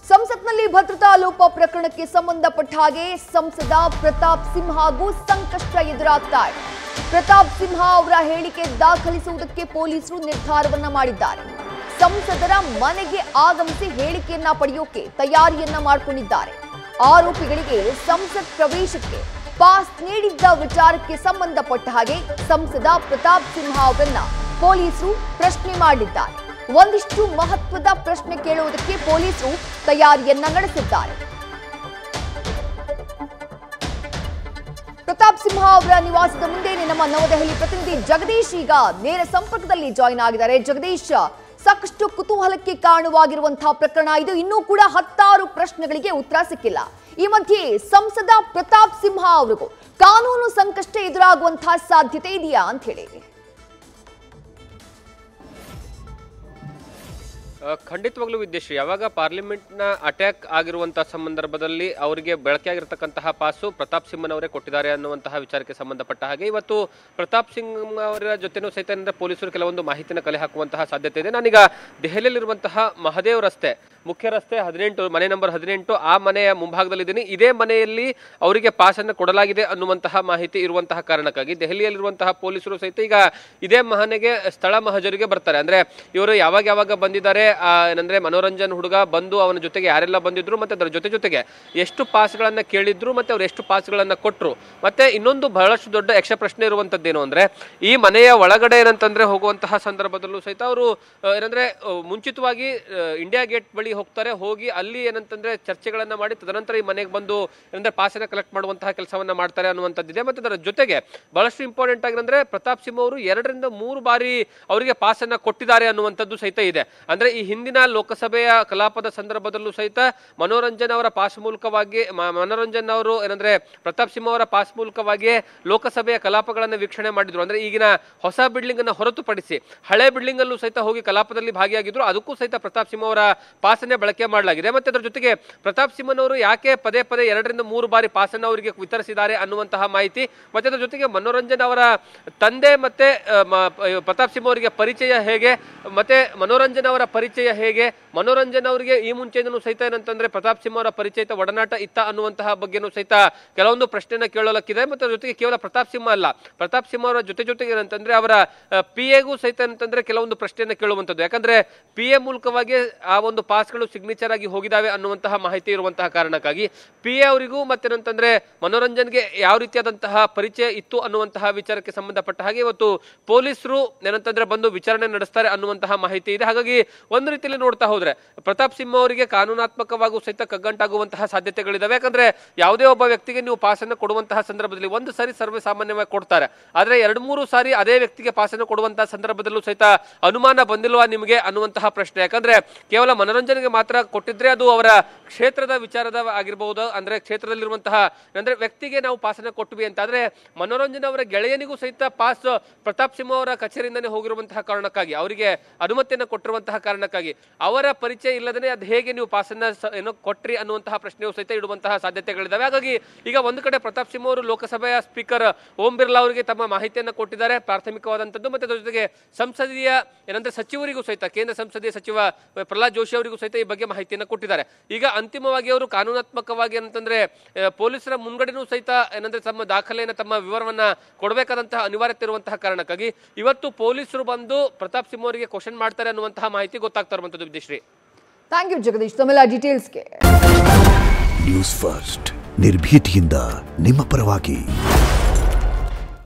ಸಂಸತ್ನಲ್ಲಿ ಭದ್ರತಾ ಲೋಪ ಪ್ರಕರಣಕ್ಕೆ ಸಂಬಂಧಪಟ್ಟ ಹಾಗೆ ಸಂಸದ ಪ್ರತಾಪ್ ಸಿಂಹ ಹಾಗೂ ಸಂಕಷ್ಟ ಎದುರಾಗ್ತಾ ಇದೆ ಪ್ರತಾಪ್ ಸಿಂಹ ಅವರ ಹೇಳಿಕೆ ದಾಖಲಿಸುವುದಕ್ಕೆ ಪೊಲೀಸರು ನಿರ್ಧಾರವನ್ನ ಮಾಡಿದ್ದಾರೆ ಸಂಸದರ ಮನೆಗೆ ಆಗಮಿಸಿ ಹೇಳಿಕೆಯನ್ನ ಪಡೆಯೋಕೆ ತಯಾರಿಯನ್ನ ಮಾಡಿಕೊಂಡಿದ್ದಾರೆ ಆರೋಪಿಗಳಿಗೆ ಸಂಸತ್ ಪ್ರವೇಶಕ್ಕೆ ಪಾಸ್ ನೀಡಿದ್ದ ವಿಚಾರಕ್ಕೆ ಸಂಬಂಧಪಟ್ಟ ಹಾಗೆ ಸಂಸದ ಪ್ರತಾಪ್ ಸಿಂಹ ಅವರನ್ನ ಪೊಲೀಸರು ಪ್ರಶ್ನೆ ಮಾಡಿದ್ದಾರೆ ಒಂದಿಷ್ಟು ಮಹತ್ವದ ಪ್ರಶ್ನೆ ಕೇಳುವುದಕ್ಕೆ ಪೊಲೀಸರು ತಯಾರಿಯನ್ನ ನಡೆಸಿದ್ದಾರೆ ಪ್ರತಾಪ್ ಸಿಂಹ ಅವರ ನಿವಾಸದ ಮುಂದೆನೆ ನಮ್ಮ ನವದೆಹಲಿ ಪ್ರತಿನಿಧಿ ಜಗದೀಶ್ ಈಗ ನೇರ ಸಂಪರ್ಕದಲ್ಲಿ ಜಾಯಿನ್ ಆಗಿದ್ದಾರೆ ಜಗದೀಶ್ ಸಾಕಷ್ಟು ಕುತೂಹಲಕ್ಕೆ ಕಾರಣವಾಗಿರುವಂತಹ ಪ್ರಕರಣ ಇದು ಇನ್ನೂ ಕೂಡ ಹತ್ತಾರು ಪ್ರಶ್ನೆಗಳಿಗೆ ಉತ್ತರ ಸಿಕ್ಕಿಲ್ಲ ಈ ಮಧ್ಯೆ ಸಂಸದ ಪ್ರತಾಪ್ ಸಿಂಹ ಅವರಿಗೂ ಕಾನೂನು ಸಂಕಷ್ಟ ಎದುರಾಗುವಂತಹ ಸಾಧ್ಯತೆ ಇದೆಯಾ ಅಂತ ಹೇಳಿ ಆ, ಖಂಡಿತವಾಗ್ಲೂ ವಿದ್ಯಶ್ರೀ ಯಾವಾಗ ಪಾರ್ಲಿಮೆಂಟ್ನ ಅಟ್ಯಾಕ್ ಆಗಿರುವಂತಹ ಸಂದರ್ಭದಲ್ಲಿ ಅವರಿಗೆ ಬಳಕೆಯಾಗಿರ್ತಕ್ಕಂತಹ ಪಾಸು ಪ್ರತಾಪ್ ಸಿಂಹನವರೇ ಕೊಟ್ಟಿದ್ದಾರೆ ಅನ್ನುವಂತಹ ವಿಚಾರಕ್ಕೆ ಸಂಬಂಧಪಟ್ಟ ಹಾಗೆ ಇವತ್ತು ಪ್ರತಾಪ್ ಸಿಂಗ್ ಅವರ ಜೊತೆನೂ ಸಹಿತ ಏನಂದ್ರೆ ಪೊಲೀಸರು ಕೆಲವೊಂದು ಮಾಹಿತಿನ ಕಲೆ ಹಾಕುವಂತಹ ಸಾಧ್ಯತೆ ಇದೆ ನಾನೀಗ ದೆಹಲಿಯಲ್ಲಿರುವಂತಹ ಮಹದೇವ್ ರಸ್ತೆ ಮುಖ್ಯ ರಸ್ತೆ ಹದಿನೆಂಟು ಮನೆ ನಂಬರ್ ಹದಿನೆಂಟು ಆ ಮನೆಯ ಮುಂಭಾಗದಲ್ಲಿದ್ದೀನಿ ಇದೇ ಮನೆಯಲ್ಲಿ ಅವರಿಗೆ ಪಾಸನ್ನು ಕೊಡಲಾಗಿದೆ ಅನ್ನುವಂತಹ ಮಾಹಿತಿ ಇರುವಂತಹ ಕಾರಣಕ್ಕಾಗಿ ದೆಹಲಿಯಲ್ಲಿರುವಂತಹ ಪೊಲೀಸರು ಸಹಿತ ಈಗ ಇದೇ ಮಹನೆಗೆ ಸ್ಥಳ ಮಹಜರಿಗೆ ಬರ್ತಾರೆ ಅಂದ್ರೆ ಇವರು ಯಾವಾಗ ಯಾವಾಗ ಬಂದಿದ್ದಾರೆ ಆ, ಏನಂದ್ರೆ ಮನೋರಂಜನ್ ಹುಡುಗ ಬಂದು ಅವನ ಜೊತೆಗೆ ಯಾರೆಲ್ಲ ಬಂದಿದ್ರು ಮತ್ತೆ ಅದರ ಜೊತೆ ಜೊತೆಗೆ ಎಷ್ಟು ಪಾಸ್ಗಳನ್ನ ಕೇಳಿದ್ರು ಮತ್ತೆ ಅವ್ರು ಎಷ್ಟು ಪಾಸ್ಗಳನ್ನ ಕೊಟ್ರು ಮತ್ತೆ ಇನ್ನೊಂದು ಬಹಳಷ್ಟು ದೊಡ್ಡ ಯಕ್ಷ ಪ್ರಶ್ನೆ ಇರುವಂತದ್ದೇನು ಅಂದ್ರೆ ಈ ಮನೆಯ ಒಳಗಡೆ ಏನಂತಂದ್ರೆ ಹೋಗುವಂತಹ ಸಂದರ್ಭದಲ್ಲೂ ಸಹಿತ ಅವರು ಏನಂದ್ರೆ ಆ, ಮುಂಚಿತವಾಗಿ ಆ, ಇಂಡಿಯಾ ಗೇಟ್ ಬಳಿ ಹೋಗ್ತಾರೆ ಹೋಗಿ ಅಲ್ಲಿ ಏನಂತಂದ್ರೆ ಚರ್ಚೆಗಳನ್ನ ಮಾಡಿ ತದನಂತರ ಈ ಮನೆಗೆ ಬಂದು ಏನಂದ್ರೆ ಪಾಸನ್ನ ಕಲೆಕ್ಟ್ ಮಾಡುವಂತಹ ಕೆಲಸವನ್ನ ಮಾಡ್ತಾರೆ ಅನ್ನುವಂಥದ್ದಿದೆ ಮತ್ತೆ ಅದರ ಜೊತೆಗೆ ಬಹಳಷ್ಟು ಇಂಪಾರ್ಟೆಂಟ್ ಆಗಿರಂದ್ರೆ ಪ್ರತಾಪ್ ಸಿಂಹ ಅವರು ಎರಡರಿಂದ ಮೂರು ಬಾರಿ ಅವರಿಗೆ ಪಾಸನ್ನ ಕೊಟ್ಟಿದ್ದಾರೆ ಅನ್ನುವಂಥದ್ದು ಸಹಿತ ಇದೆ ಅಂದ್ರೆ ಈ ಹಿಂದಿನ ಲೋಕಸಭೆಯ ಕಲಾಪದ ಸಂದರ್ಭದಲ್ಲೂ ಸಹಿತ ಮನೋರಂಜನ್ ಅವರ ಪಾಸ್ ಮೂಲಕವಾಗಿ ಮ- ಮನೋರಂಜನ್ ಅವರು ಏನಂದ್ರೆ ಪ್ರತಾಪ್ ಸಿಂಹ ಅವರ ಪಾಸ್ ಮೂಲಕವಾಗಿ ಲೋಕಸಭೆಯ ಕಲಾಪಗಳನ್ನು ವೀಕ್ಷಣೆ ಮಾಡಿದ್ರು ಅಂದ್ರೆ ಈಗಿನ ಹೊಸ ಬಿಲ್ಡಿಂಗ್ ಅನ್ನು ಹೊರತುಪಡಿಸಿ ಹಳೆ ಬಿಲ್ಡಿಂಗ್ ಅಲ್ಲೂ ಸಹಿತ ಹೋಗಿ ಕಲಾಪದಲ್ಲಿ ಭಾಗಿಯಾಗಿದ್ರು ಅದಕ್ಕೂ ಸಹಿತ ಪ್ರತಾಪ್ ಸಿಂಹ ಅವರ ಪಾಸನ್ನೇ ಬಳಕೆ ಮಾಡಲಾಗಿದೆ ಮತ್ತೆ ಅದರ ಜೊತೆಗೆ ಪ್ರತಾಪ್ ಸಿಂಹನವರು ಯಾಕೆ ಪದೇ ಪದೇ ಎರಡರಿಂದ ಮೂರು ಬಾರಿ ಪಾಸನ್ನು ಅವರಿಗೆ ವಿತರಿಸಿದ್ದಾರೆ ಅನ್ನುವಂತಹ ಮಾಹಿತಿ ಮತ್ತೆ ಅದರ ಜೊತೆಗೆ ಮನೋರಂಜನ್ ಅವರ ತಂದೆ ಮತ್ತೆ ಆ, ಮ- ಪ- ಪ್ರತಾಪ್ ಸಿಂಹ ಅವರಿಗೆ ಪರಿಚಯ ಹೇಗೆ ಮತ್ತೆ ಮನೋರಂಜನ್ ಅವರ ಪರಿಚಯ ಹೇಗೆ ಮನೋರಂಜನ್ ಅವರಿಗೆ ಈ ಮುಂಚೆನೂ ಸಹಿತ ಏನಂತಂದ್ರೆ ಪ್ರತಾಪ್ ಸಿಂಹ ಅವರ ಪರಿಚಯಿತ ಒಡನಾಟ ಇತ್ತ ಅನ್ನುವಂತಹ ಬಗ್ಗೆನೂ ಸಹಿತ ಕೆಲವೊಂದು ಪ್ರಶ್ನೆನ ಕೇಳೋಲಕ್ಕಿದೆ ಮತ್ತೆ ಅದ್ರ ಜೊತೆಗೆ ಕೇವಲ ಪ್ರತಾಪ್ ಸಿಂಹ ಅಲ್ಲ ಪ್ರತಾಪ್ ಸಿಂಹ ಅವರ ಜೊತೆ ಜೊತೆಗೆ ಏನಂತಂದ್ರೆ ಅವರ ಪಿ ಎಗೂ ಸಹಿತ ಏನಂತಂದ್ರೆ ಕೆಲವೊಂದು ಪ್ರಶ್ನೆಯನ್ನು ಕೇಳುವಂಥದ್ದು ಯಾಕಂದ್ರೆ ಪಿ ಎ ಮೂಲಕವಾಗಿ ಆ ಒಂದು ಪಾಸ್ಗಳು ಸಿಗ್ನೇಚರ್ ಆಗಿ ಹೋಗಿದಾವೆ ಅನ್ನುವಂತಹ ಮಾಹಿತಿ ಇರುವಂತಹ ಕಾರಣಕ್ಕಾಗಿ ಪಿ ಎ ಅವರಿಗೂ ಮತ್ತೇನಂತಂದ್ರೆ ಮನೋರಂಜನ್ಗೆ ಯಾವ ರೀತಿಯಾದಂತಹ ಪರಿಚಯ ಇತ್ತು ಅನ್ನುವಂತಹ ವಿಚಾರಕ್ಕೆ ಸಂಬಂಧಪಟ್ಟ ಹಾಗೆ ಇವತ್ತು ಪೊಲೀಸರು ಏನಂತಂದ್ರೆ ಬಂದು ವಿಚಾರಣೆ ನಡೆಸ್ತಾರೆ ಅನ್ನುವಂತಹ ಮಾಹಿತಿ ಇದೆ ಹಾಗಾಗಿ ಒಂದು ರೀತಿಯಲ್ಲಿ ನೋಡ್ತಾ ಹೋದ್ರೆ ಪ್ರತಾಪ್ ಸಿಂಹ ಅವರಿಗೆ ಕಾನೂನಾತ್ಮಕವಾಗೂ ಸಹಿತ ಕಗ್ಗಂಟಾಗುವಂತಹ ಸಾಧ್ಯತೆಗಳಿದಾವೆ ಯಾಕಂದ್ರೆ ಯಾವುದೇ ಒಬ್ಬ ವ್ಯಕ್ತಿಗೆ ನೀವು ಪಾಸನ್ನು ಕೊಡುವಂತಹ ಸಂದರ್ಭದಲ್ಲಿ ಒಂದು ಸಾರಿ ಸರ್ವೇ ಸಾಮಾನ್ಯವಾಗಿ ಕೊಡ್ತಾರೆ ಆದ್ರೆ ಎರಡು ಮೂರು ಸಾರಿ ಅದೇ ವ್ಯಕ್ತಿಗೆ ಪಾಸನ್ನು ಕೊಡುವಂತಹ ಸಂದರ್ಭದಲ್ಲೂ ಸಹಿತ ಅನುಮಾನ ಬಂದಿಲ್ವಾ ನಿಮಗೆ ಅನ್ನುವಂತಹ ಪ್ರಶ್ನೆ ಯಾಕಂದ್ರೆ ಕೇವಲ ಮನೋರಂಜನೆಗೆ ಮಾತ್ರ ಕೊಟ್ಟಿದ್ರೆ ಅದು ಅವರ ಕ್ಷೇತ್ರದ ವಿಚಾರದ ಆಗಿರಬಹುದು ಅಂದ್ರೆ ಕ್ಷೇತ್ರದಲ್ಲಿರುವಂತಹ ಅಂದ್ರೆ ವ್ಯಕ್ತಿಗೆ ನಾವು ಪಾಸನ್ನು ಕೊಟ್ವಿ ಅಂತ ಆದ್ರೆ ಮನೋರಂಜನ್ ಅವರ ಗೆಳೆಯನಿಗೂ ಸಹಿತ ಪಾಸ್ ಪ್ರತಾಪ್ ಸಿಂಹ ಅವರ ಕಚೇರಿಯಿಂದನೇ ಹೋಗಿರುವಂತಹ ಕಾರಣಕ್ಕಾಗಿ ಅವರಿಗೆ ಅನುಮತಿಯನ್ನು ಕೊಟ್ಟಿರುವಂತಹ ಕಾರಣಕ್ಕಾಗಿ ಅವರ ಪರಿಚಯ ಇಲ್ಲದೇ ಅದು ಹೇಗೆ ನೀವು ಪಾಸನ್ನ ಸ- ಏನೋ ಕೊಟ್ರಿ ಅನ್ನುವಂತಹ ಪ್ರಶ್ನೆಯು ಸಹಿತ ಇಡುವಂತಹ ಸಾಧ್ಯತೆಗಳಿದಾವೆ ಹಾಗಾಗಿ ಈಗ ಒಂದು ಕಡೆ ಪ್ರತಾಪ್ ಸಿಂಹ ಅವರು ಲೋಕಸಭೆಯ ಸ್ಪೀಕರ್ ಓಂ ಬಿರ್ಲಾ ಅವರಿಗೆ ತಮ್ಮ ಮಾಹಿತಿಯನ್ನು ಕೊಟ್ಟಿದ್ದಾರೆ ಪ್ರಾಥಮಿಕವಾದಂಥದ್ದು ಮತ್ತೆ ಅದರ ಜೊತೆಗೆ ಸಂಸದೀಯ ಏನಂದ್ರೆ ಸಚಿವರಿಗೂ ಸಹಿತ ಕೇಂದ್ರ ಸಂಸದೀಯ ಸಚಿವ ಪ್ರಹ್ಲಾದ್ ಜೋಶಿ ಅವರಿಗೂ ಸಹಿತ ಈ ಬಗ್ಗೆ ಮಾಹಿತಿಯನ್ನು ಕೊಟ್ಟಿದ್ದಾರೆ ಈಗ ಅಂತಿಮವಾಗಿ ಅವರು ಕಾನೂನಾತ್ಮಕವಾಗಿ ಅಂತಂದ್ರೆ ಆ, ಪೊಲೀಸರ ಮುಂಗಡೆನೂ ಸಹಿತ ಏನಂದ್ರೆ ತಮ್ಮ ದಾಖಲೆಯನ್ನು ತಮ್ಮ ವಿವರವನ್ನ ಕೊಡಬೇಕಾದಂತಹ ಅನಿವಾರ್ಯತೆ ಇರುವಂತಹ ಕಾರಣಕ್ಕಾಗಿ ಇವತ್ತು ಪೊಲೀಸರು ಬಂದು ಪ್ರತಾಪ್ ಸಿಂಹ ಅವರಿಗೆ ಕ್ವಶನ್ ಮಾಡ್ತಾರೆ ಅನ್ನುವಂತಹ ಮಾಹಿತಿ ಗೊತ್ತಾಗ್ತಾ ಇರುವಂತದ್ದು ವಿದ್ಯಶ್ರೀ ಥ್ಯಾಂಕ್ ಯು ಜಗದೀಶ್ ತಮ್ಮೆಲ್ಲ ಡೀಟೇಲ್ಸ್ಗೆ ನ್ಯೂಸ್ ಫಸ್ಟ್ ನಿರ್ಭೀತಿಯಿಂದ ನಿಮ್ಮ ಪರವಾಗಿ